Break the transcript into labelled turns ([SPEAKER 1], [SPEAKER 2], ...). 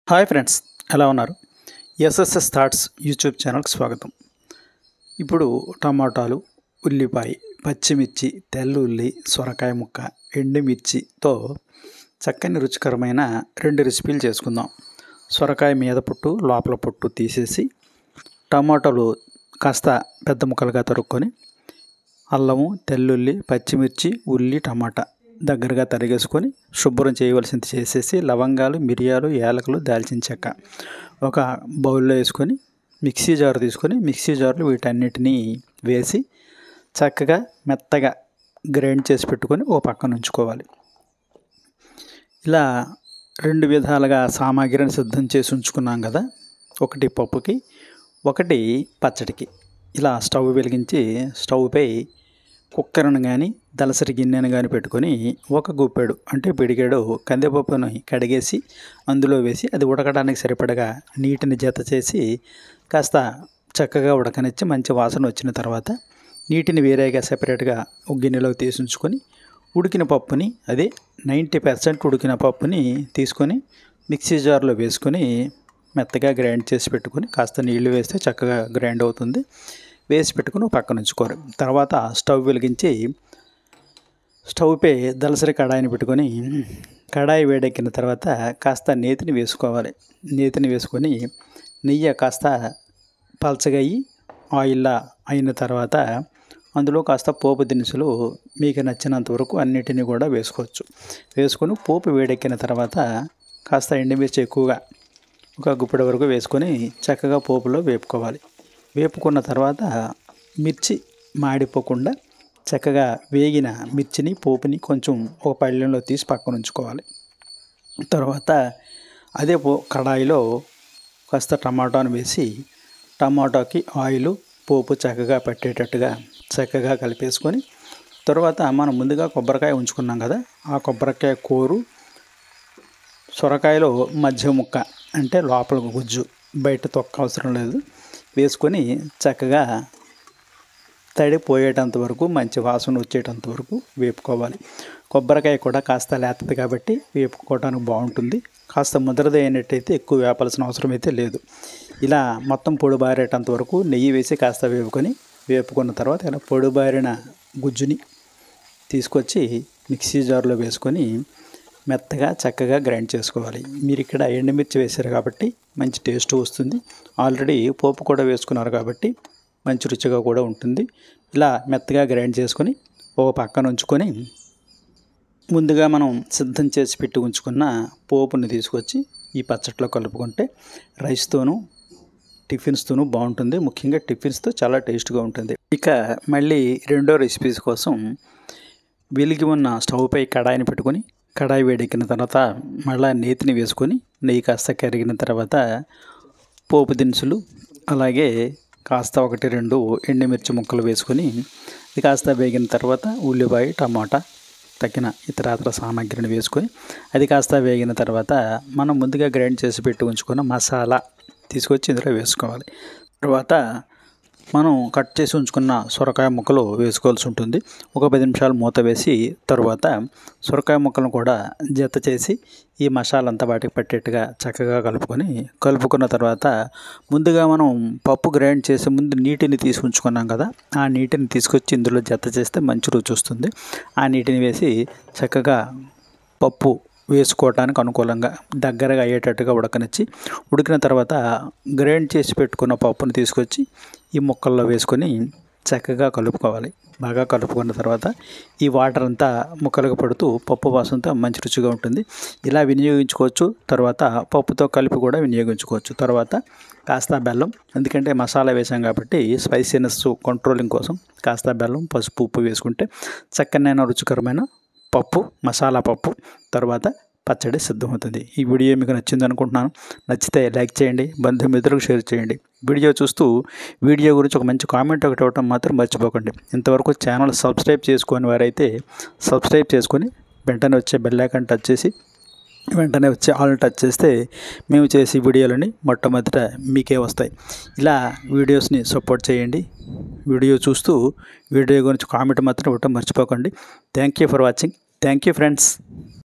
[SPEAKER 1] hi friends ఎలా ఉన్నారు SSS thoughts YouTube ఛానల్కి స్వాగతం ఇప్పుడు టమాటాలు ఉల్లిపాయ పచ్చిమిర్చి తెల్లుల్లి సొరకాయ ముక్క ఎండుమిర్చితో చక్కని రుచికరమైన రెండు రెసిపీలు చేసుకుందాం సొరకాయ మీద పొట్టు లోపల పొట్టు తీసేసి టమాటాలు కాస్త పెద్ద ముక్కలుగా తరుక్కొని అల్లము తెల్లుల్లి పచ్చిమిర్చి ఉల్లి టమాటా దగ్గరగా తరిగేసుకొని శుభ్రం చేయవలసింది చేసేసి లవంగాలు మిరియాలు యాలకులు దాల్చిన చెక్క ఒక బౌల్లో వేసుకొని మిక్సీ జార్ తీసుకొని మిక్సీ జార్లో వీటన్నిటినీ వేసి చక్కగా మెత్తగా గ్రైండ్ చేసి పెట్టుకొని ఓ పక్కన ఉంచుకోవాలి ఇలా రెండు విధాలుగా సామాగ్రిని సిద్ధం చేసి ఉంచుకున్నాం కదా ఒకటి పప్పుకి ఒకటి పచ్చడికి ఇలా స్టవ్ వెలిగించి స్టవ్పై కుక్కర్ను కానీ దలసరి గిన్నెను కానీ పెట్టుకొని ఒక గుప్పెడు అంటే పిడిగాడు కందిపప్పును కడిగేసి అందులో వేసి అది ఉడకడానికి సరిపడగా నీటిని జత చేసి కాస్త చక్కగా ఉడకనిచ్చి మంచి వాసన వచ్చిన తర్వాత నీటిని వేరేగా సెపరేట్గా ఒక గిన్నెలోకి తీసి ఉంచుకొని ఉడికిన పప్పుని అదే నైంటీ పర్సెంట్ ఉడికిన పప్పుని తీసుకొని మిక్సీ జార్లో వేసుకొని మెత్తగా గ్రైండ్ చేసి పెట్టుకొని కాస్త నీళ్లు వేస్తే చక్కగా గ్రైండ్ అవుతుంది వేసి పెట్టుకుని పక్కన ఉంచుకోరు తర్వాత స్టవ్ వెలిగించి స్టవ్పై దలసరి కడాయిని పెట్టుకొని కడాయి వేడెక్కిన తర్వాత కాస్త నేతిని వేసుకోవాలి నేతిని వేసుకొని నెయ్యి కాస్త పలచగా అయ్యి ఆయిల్లా అయిన తర్వాత అందులో కాస్త పోపు దినుసులు మీకు నచ్చినంత వరకు అన్నిటినీ కూడా వేసుకోవచ్చు వేసుకొని పోపు వేడెక్కిన తర్వాత కాస్త ఎండుమిర్చి ఎక్కువగా ఒక గుప్పెడు వరకు వేసుకొని చక్కగా పోపులో వేపుకోవాలి వేపుకున్న తర్వాత మిర్చి మాడిపోకుండా చక్కగా వేగిన మిర్చిని పోపుని కొంచెం ఒక పళ్ళెంలో తీసి పక్కన ఉంచుకోవాలి తర్వాత అదే పో కడాయిలో కాస్త టమాటాను వేసి టమాటాకి ఆయిల్ పోపు చక్కగా పెట్టేటట్టుగా చక్కగా కలిపేసుకొని తర్వాత మనం ముందుగా కొబ్బరికాయ ఉంచుకున్నాం కదా ఆ కొబ్బరికాయ కూరు సొరకాయలో మధ్య ముక్క అంటే లోపల గుజ్జు బయట తొక్క అవసరం లేదు వేసుకొని చక్కగా తడి పోయేటంత వరకు మంచి వాసన వచ్చేటంత వరకు వేపుకోవాలి కొబ్బరికాయ కూడా కాస్త లేతది కాబట్టి వేపుకోవడానికి బాగుంటుంది కాస్త ముద్రది అయినట్టయితే ఎక్కువ వేపాల్సిన అవసరం అయితే లేదు ఇలా మొత్తం పొడి బారేటంత వరకు నెయ్యి వేసి కాస్త వేపుకొని వేపుకున్న తర్వాత ఇలా పొడి బారిన గుజ్జుని తీసుకొచ్చి మిక్సీ జార్లో వేసుకొని మెత్తగా చక్కగా గ్రైండ్ చేసుకోవాలి మీరు ఇక్కడ ఎండుమిర్చి వేశారు కాబట్టి మంచి టేస్ట్ వస్తుంది ఆల్రెడీ పోపు కూడా వేసుకున్నారు కాబట్టి మంచి రుచిగా కూడా ఉంటుంది ఇలా మెత్తగా గ్రైండ్ చేసుకొని ఒక పక్కన ఉంచుకొని ముందుగా మనం సిద్ధం చేసి పెట్టి ఉంచుకున్న పోపుని తీసుకొచ్చి ఈ పచ్చట్లో కలుపుకుంటే రైస్తోనూ టిఫిన్స్తోనూ బాగుంటుంది ముఖ్యంగా టిఫిన్స్తో చాలా టేస్ట్గా ఉంటుంది ఇక మళ్ళీ రెండో రెసిపీస్ కోసం వెలిగి ఉన్న స్టవ్పై కడాయిని పెట్టుకొని కడాయి వేడెక్కిన తర్వాత మళ్ళీ నేతిని వేసుకొని నెయ్యి కాస్త కరిగిన తర్వాత పోపు దినుసులు అలాగే కాస్త ఒకటి రెండు ఎండుమిర్చి ముక్కలు వేసుకొని ఇది కాస్త వేగిన తర్వాత ఉల్లిపాయ టమాటా తగిన ఇతరాతర సామాగ్రిని వేసుకొని అది కాస్త వేగిన తర్వాత మనం ముందుగా గ్రైండ్ చేసి పెట్టి ఉంచుకున్న మసాలా తీసుకొచ్చి ఇందులో వేసుకోవాలి తర్వాత మనం కట్ చేసి ఉంచుకున్న సొరకాయ ముక్కలు వేసుకోవాల్సి ఉంటుంది ఒక పది నిమిషాలు మూత వేసి తరువాత సొరకాయ ముక్కలను కూడా జత చేసి ఈ మసాలా అంతా వాటికి పట్టేట్టుగా చక్కగా కలుపుకొని కలుపుకున్న తర్వాత ముందుగా మనం పప్పు గ్రైండ్ చేసే ముందు నీటిని తీసి ఉంచుకున్నాం కదా ఆ నీటిని తీసుకొచ్చి ఇందులో జత చేస్తే మంచి రుచి వస్తుంది ఆ నీటిని వేసి చక్కగా పప్పు వేసుకోవటానికి అనుకూలంగా దగ్గరగా అయ్యేటట్టుగా ఉడకనిచ్చి ఉడికిన తర్వాత గ్రైండ్ చేసి పెట్టుకున్న పప్పును తీసుకొచ్చి ఈ ముక్కల్లో వేసుకొని చక్కగా కలుపుకోవాలి బాగా కలుపుకున్న తర్వాత ఈ వాటర్ అంతా ముక్కలకు పడుతూ పప్పు వాసనతో మంచి రుచిగా ఉంటుంది ఇలా వినియోగించుకోవచ్చు తర్వాత పప్పుతో కలిపి కూడా వినియోగించుకోవచ్చు తర్వాత కాస్త బెల్లం ఎందుకంటే మసాలా వేసాం కాబట్టి స్పైసీనెస్ కంట్రోలింగ్ కోసం కాస్త బెల్లం పసుపు ఉప్పు వేసుకుంటే చక్కనైన రుచికరమైన పప్పు మసాలా పప్పు తర్వాత పచ్చడి సిద్ధమవుతుంది ఈ వీడియో మీకు నచ్చింది అనుకుంటున్నాను నచ్చితే లైక్ చేయండి బంధుమిత్రులకు షేర్ చేయండి వీడియో చూస్తూ వీడియో గురించి ఒక మంచి కామెంట్ ఒకటి ఇవ్వటం మాత్రం మర్చిపోకండి ఇంతవరకు ఛానల్ సబ్స్క్రైబ్ చేసుకుని వారైతే సబ్స్క్రైబ్ చేసుకొని వెంటనే వచ్చే బెల్ ఐకాన్ టచ్ చేసి వెంటనే వచ్చి ఆల్ టచ్ చేస్తే మేము చేసే వీడియోలని మొట్టమొదట మీకే వస్తాయి ఇలా వీడియోస్ని సపోర్ట్ చేయండి వీడియో చూస్తూ వీడియో గురించి కామెంట్ మాత్రం ఇవ్వటం మర్చిపోకండి thank you for watching thank you friends